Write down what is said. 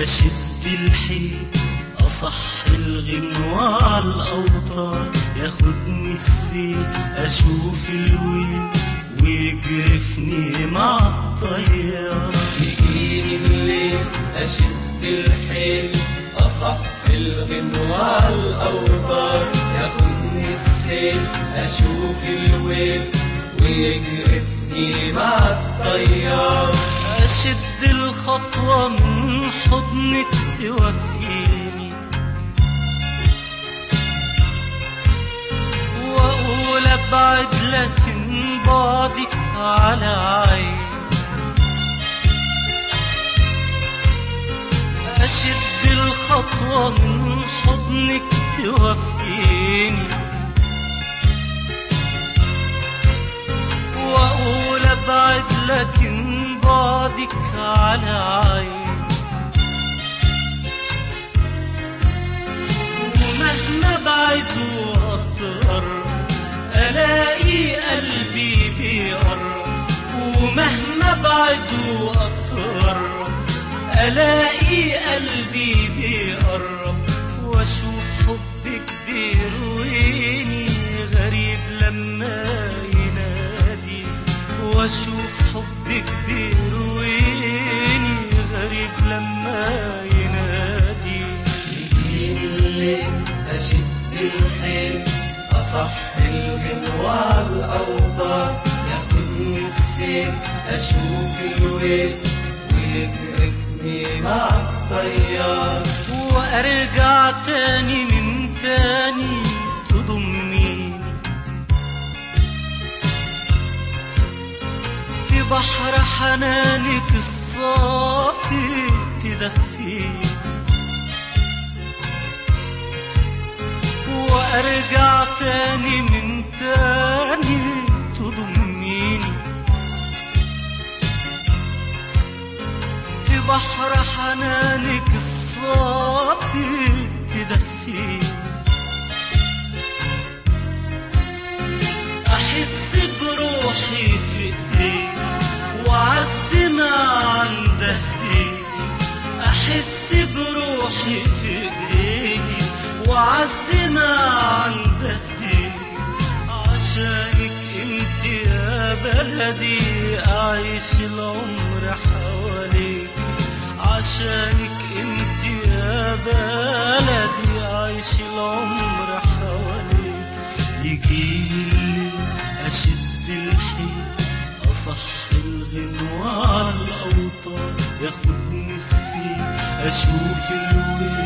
أشد الحيل أصح الغنوة على الأوتار ياخدني السيل أشوف الويل ويجرفني مع الطيار يجيني الليل أشد الحيل أصح الغنوة الأوتار ياخدني السيل أشوف الويل ويجرفني مع الطيار أشد الخطوة من حضنك توافقيني وأقول أبعد لكن بعدك على عين أشد الخطوة من حضنك توافقيني وأقول أبعد لكن بعدك على عين ومهما بعد وأقرب ألاقي قلبي بيقرب ومهما بعد وأقرب ألاقي قلبي بيقرب وأشوف حبك بيرويني غريب لما ينادي وأشوف حبك بيرويني غريب لما ينادي يجيني الليل أشد الحيل أصح الغنوة الأوطار ياخدني السيل أشوف الويل ويجرفني مع الطيار وارجع تاني من تاني تضميني في بحر حنانك الصافي تدفيني وارجع تاني من تاني تضميني في بحر حنانك الصافي تدفيني احس بروحي في ايديك وعز ما عند اهديك احس بروحي في ايديك وعز ما عند اهديك عشانك انت يا بلدي اعيش العمر حواليك عشانك انت يا بلدي اعيش العمر حواليك يجيني الليل اشد الحيل اصح الغنوة على الاوتار ياخدني السيل اشوف الويل